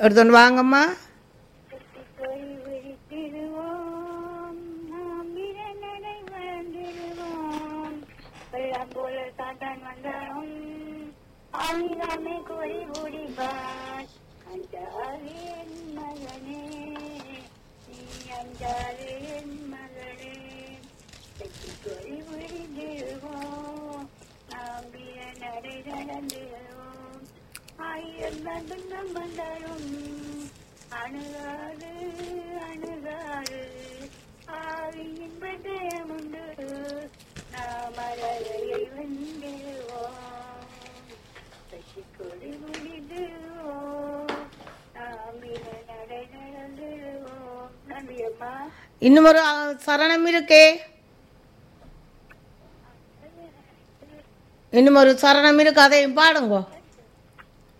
எடுத்துன்னு வாங்கம்மா போய் விழித்திடுவோம் நாம் விரநடை வளர்ந்திடுவோம் வெள்ளம் போல சாத்தான் வந்தாலும் ஆயுதமே கோரி ஓடிவார் அஞ்சாதே என் மகனே நீ அஞ்சாதே என் மகனே வெற்றி கோரி விழித்திடுவோம் நாம் விரநடை நடந்திடுவோம் ஆயிரம் துன்பம் வந்தாலும் அணுகாது அணுகாது ஆவியின் பட்டயம் உண்டு நாம் அழகையை வென்றிடுவோம் சசி கொடி முடிடுவோம் நாம் இன நடை நடந்துடுவோம் நன்றி அம்மா இன்னும் ஒரு அ, சரணம் இருக்கே இன்னும் ஒரு சரணம் இருக்கு அதையும் பாடுங்கோ